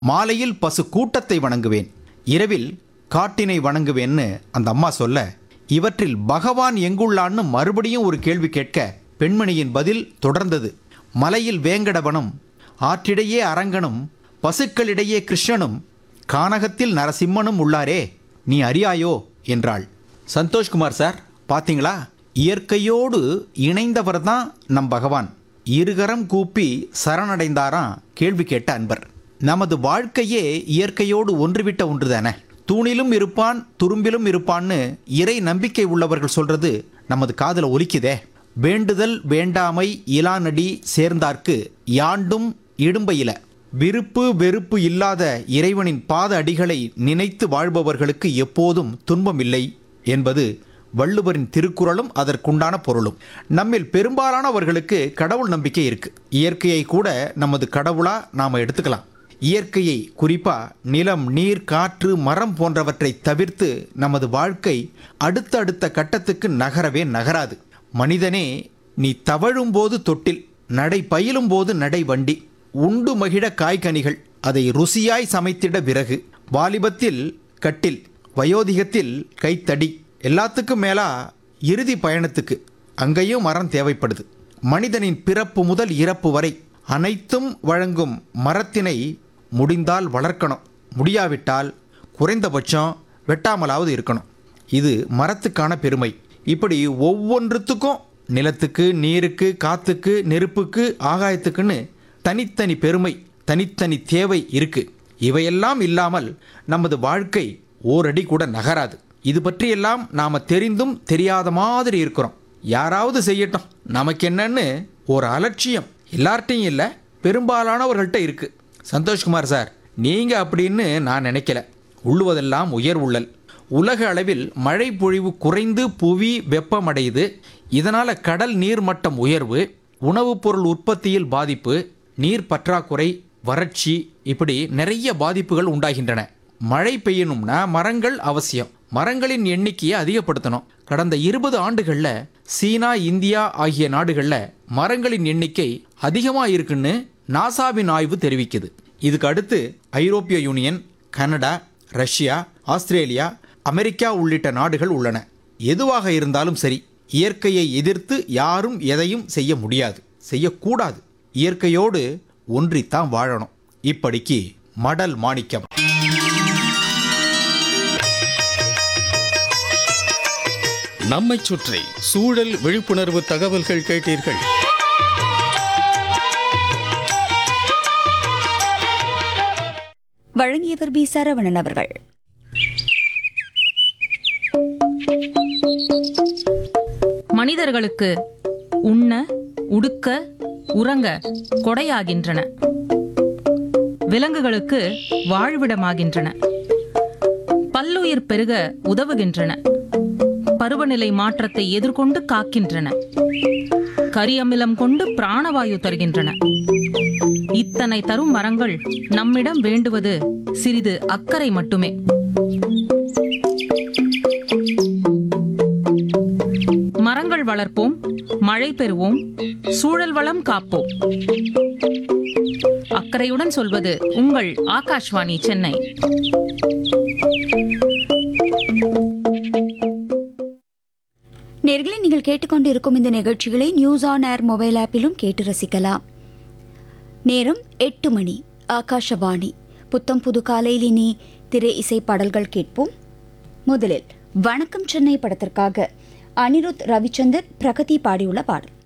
மாலையில் பசு கூட்டத்தை வணங்குவேன் இரவில் காட்டினை வணங்குவேன்னு அந்த அம்மா சொல்ல இவற்றில் பகவான் எங்குள்ளான்னு மறுபடியும் ஒரு கேள்வி கேட்க பெண்மணியின் பதில் தொடர்ந்தது மலையில் வேங்கடவனும் ஆற்றிடையே அரங்கனும் பசுக்களிடையே கிருஷ்ணனும் கானகத்தில் நரசிம்மனும் உள்ளாரே நீ அறியாயோ என்றாள் சந்தோஷ்குமார் சார் பாத்தீங்களா இயற்கையோடு இணைந்தவர் தான் நம் பகவான் இருகரம் கூப்பி சரணடைந்தாராம் கேள்வி கேட்ட அன்பர் நமது வாழ்க்கையே இயற்கையோடு ஒன்றுவிட்ட ஒன்றுதானே தூணிலும் இருப்பான் துரும்பிலும் இருப்பான்னு இறை நம்பிக்கை உள்ளவர்கள் சொல்றது நமது காதுல ஒலிக்குதே வேண்டுதல் வேண்டாமை இலானடி சேர்ந்தார்க்கு யாண்டும் இடும்பையில விருப்பு வெறுப்பு இல்லாத இறைவனின் பாத அடிகளை நினைத்து வாழ்பவர்களுக்கு எப்போதும் துன்பம் இல்லை என்பது வள்ளுவரின் திருக்குறளும் அதற்குண்டான பொருளும் நம்மில் பெரும்பாலானவர்களுக்கு கடவுள் நம்பிக்கை இருக்கு இயற்கையை கூட நமது கடவுளா நாம எடுத்துக்கலாம் இயற்கையை குறிப்பா நிலம் நீர் காற்று மரம் போன்றவற்றை தவிர்த்து நமது வாழ்க்கை அடுத்த அடுத்த கட்டத்துக்கு நகரவே நகராது மனிதனே நீ தவழும் போது தொட்டில் நடை பயிலும் போது நடை வண்டி உண்டு மகிழ காய்கனிகள் அதை ருசியாய் சமைத்திட விறகு வாலிபத்தில் கட்டில் வயோதிகத்தில் கைத்தடி எல்லாத்துக்கும் மேலா இறுதி பயணத்துக்கு அங்கேயும் மரம் தேவைப்படுது மனிதனின் பிறப்பு முதல் இறப்பு வரை அனைத்தும் வழங்கும் மரத்தினை முடிந்தால் வளர்க்கணும் முடியாவிட்டால் குறைந்தபட்சம் வெட்டாமலாவது இருக்கணும் இது மரத்துக்கான பெருமை இப்படி ஒவ்வொன்றுத்துக்கும் நிலத்துக்கு நீருக்கு காத்துக்கு நெருப்புக்கு ஆகாயத்துக்குன்னு தனித்தனி பெருமை தனித்தனி தேவை இருக்கு இவையெல்லாம் இல்லாமல் நமது வாழ்க்கை ஓரடி கூட நகராது இது பற்றியெல்லாம் நாம தெரிந்தும் தெரியாத மாதிரி இருக்கிறோம் யாராவது செய்யட்டும் நமக்கு என்னன்னு ஒரு அலட்சியம் எல்லார்ட்டையும் இல்லை பெரும்பாலானவர்கள்ட்ட இருக்கு சந்தோஷ்குமார் சார் நீங்க அப்படின்னு நான் நினைக்கல உள்ளுவதெல்லாம் உயர் உள்ளல் உலக அளவில் மழை பொழிவு குறைந்து புவி வெப்பமடையுது இதனால கடல் நீர் மட்டம் உயர்வு உணவுப் பொருள் உற்பத்தியில் பாதிப்பு நீர் பற்றாக்குறை வறட்சி இப்படி நிறைய பாதிப்புகள் உண்டாகின்றன மழை பெய்யணும்னா மரங்கள் அவசியம் மரங்களின் எண்ணிக்கையை அதிகப்படுத்தணும் கடந்த இருபது ஆண்டுகளில் சீனா இந்தியா ஆகிய நாடுகளில் மரங்களின் எண்ணிக்கை அதிகமாக இருக்குன்னு நாசாவின் ஆய்வு தெரிவிக்குது இதுக்கு அடுத்து ஐரோப்பிய union Canada Russia Australia America உள்ளிட்ட நாடுகள் உள்ளன எதுவாக இருந்தாலும் சரி இயற்கையை எதிர்த்து யாரும் எதையும் செய்ய முடியாது செய்யக்கூடாது இயற்கையோடு ஒன்றித்தான் வாழணும் இப்படிக்கு மடல் மாணிக்கம் நம்மைச் சுற்றி சூழல் விழிப்புணர்வு தகவல்கள் கேட்டீர்கள் வழங்கியவர் பி சரவணன் அவர்கள் மனிதர்களுக்கு உண்ண உடுக்க உறங்க கொடையாகின்றன விலங்குகளுக்கு வாழ்விடமாகின்றன பல்லுயிர் பெருக உதவுகின்றன பருவநிலை மாற்றத்தை எதிர்கொண்டு காக்கின்றன கரியமிலம் கொண்டு பிராணவாயு தருகின்றன இத்தனை தரும் மரங்கள் நம்மிடம் வேண்டுவது சிறிது அக்கறை மட்டுமே மரங்கள் வளர்ப்போம் மழை பெறுவோம் சூழல் வளம் காப்போம் அக்கறையுடன் சொல்வது உங்கள் ஆகாஷ்வாணி சென்னை நேர்களை நீங்கள் கேட்டுக்கொண்டு இருக்கும் இந்த நிகழ்ச்சிகளை நியூஸ் ஆன் ஏர் மொபைல் ஆப்பிலும் கேட்டு ரசிக்கலாம் நேரம் எட்டு மணி ஆகாஷவாணி புத்தம் புது காலையில் இனி திரை இசை பாடல்கள் கேட்போம் முதலில் வணக்கம் சென்னை படத்திற்காக அனிருத் ரவிச்சந்தர் பிரகதி பாடியுள்ள பாடல்